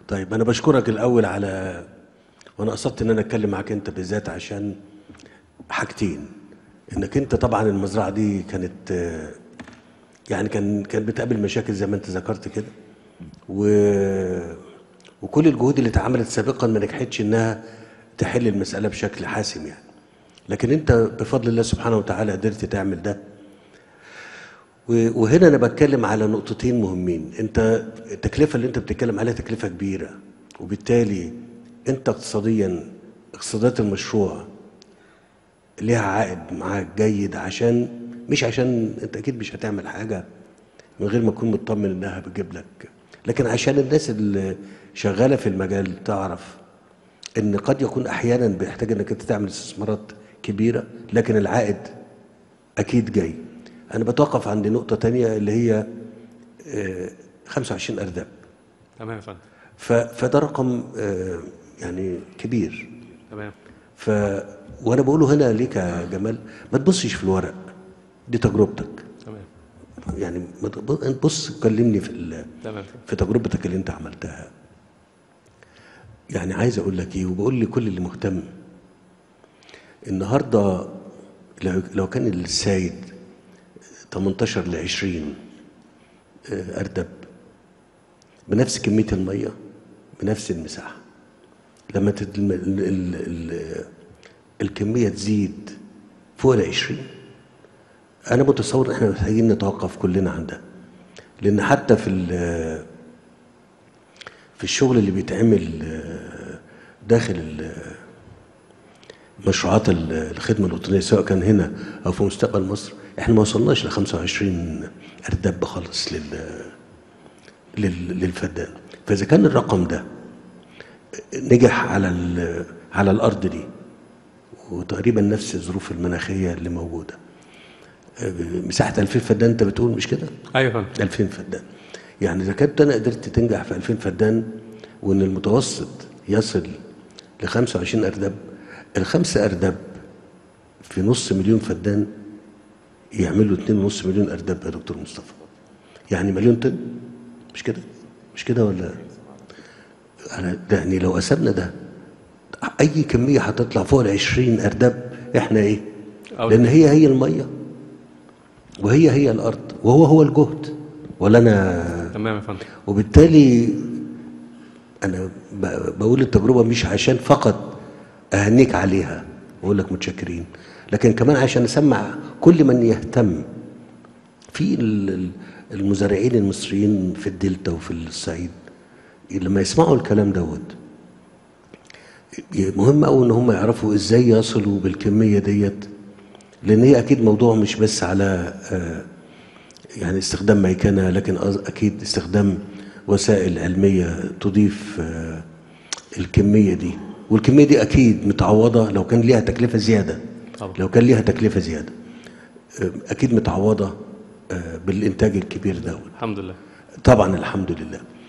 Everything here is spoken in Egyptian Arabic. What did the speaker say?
طيب انا بشكرك الاول على وانا قصدت ان انا اتكلم معاك انت بالذات عشان حاجتين انك انت طبعا المزرعه دي كانت آه، يعني كان كانت بتقابل مشاكل زي ما انت ذكرت كده و وكل الجهود اللي اتعملت سابقا ما نجحتش انها تحل المساله بشكل حاسم يعني لكن انت بفضل الله سبحانه وتعالى قدرت تعمل ده و- وهنا انا بتكلم على نقطتين مهمين انت التكلفه اللي انت بتتكلم عليها تكلفه كبيره وبالتالي انت اقتصاديا اقتصادات المشروع ليها عائد معاك جيد عشان مش عشان انت اكيد مش هتعمل حاجه من غير ما تكون مطمن انها بتجيب لك لكن عشان الناس اللي شغاله في المجال تعرف ان قد يكون احيانا بيحتاج انك انت تعمل استثمارات كبيره لكن العائد اكيد جاي انا بتوقف عند نقطه تانية اللي هي آه، 25 ارداب تمام يا فندم ف- فده رقم آه، يعني كبير تمام ف وانا بقوله هنا ليك يا جمال ما تبصش في الورق دي تجربتك تمام يعني ما تب- انت بص كلمني في ال- تمام في تجربتك اللي انت عملتها يعني عايز اقول لك ايه وبقول لكل اللي مهتم النهارده لو لو كان السايد 18 ل 20 آه، اردب بنفس كميه الميه بنفس المساحه لما تد... ال... ال... ال... الكميه تزيد فوق ال 20 انا متصور ان احنا محتاجين نتوقف كلنا عن ده لان حتى في ال- في الشغل اللي بيتعمل آه، داخل ال- مشروعات ال- الخدمه الوطنيه سواء كان هنا او في مستقبل مصر احنا ما وصلناش ل 25 ارداب خالص لل لل- للفدان فاذا كان الرقم ده نجح على ال- على الارض دي وتقريبا نفس الظروف المناخيه اللي موجوده آه، مساحه 2000 فدان انت بتقول مش كده؟ ايوه يا فندم 2000 فدان يعني اذا كنت انا قدرت تنجح في 2000 فدان وان المتوسط يصل ل 25 ارداب الخمسه ارداب في نص مليون فدان يعملوا 2.5 مليون ارداب يا دكتور مصطفى يعني مليون طن مش كده مش كده ولا انا ده يعني لو قسمنا ده اي كميه هتطلع فوق ال 20 ارداب احنا ايه أو- لان هي هي الميه وهي هي الارض وهو هو الجهد ولا انا تمام يا فندم وبالتالي انا ب- بقول التجربه مش عشان فقط اهنيك عليها واقول لك متشكرين لكن كمان عشان اسمع كل من يهتم في ال- ال- المزارعين المصريين في الدلتا وفي الصعيد لما يسمعوا الكلام دوت مهم قوي ان هم يعرفوا ازاي يصلوا بالكميه ديت لان هي اكيد موضوع مش بس على آه، يعني استخدام ميكنه لكن أز- اكيد استخدام وسائل علميه تضيف آه، الكميه دي والكميه دي اكيد متعوضه لو كان ليها تكلفه زياده طبعا. لو كان ليها تكلفه زياده آه، اكيد متعوضه آه، بالانتاج الكبير دوت الحمد لله طبعا الحمد لله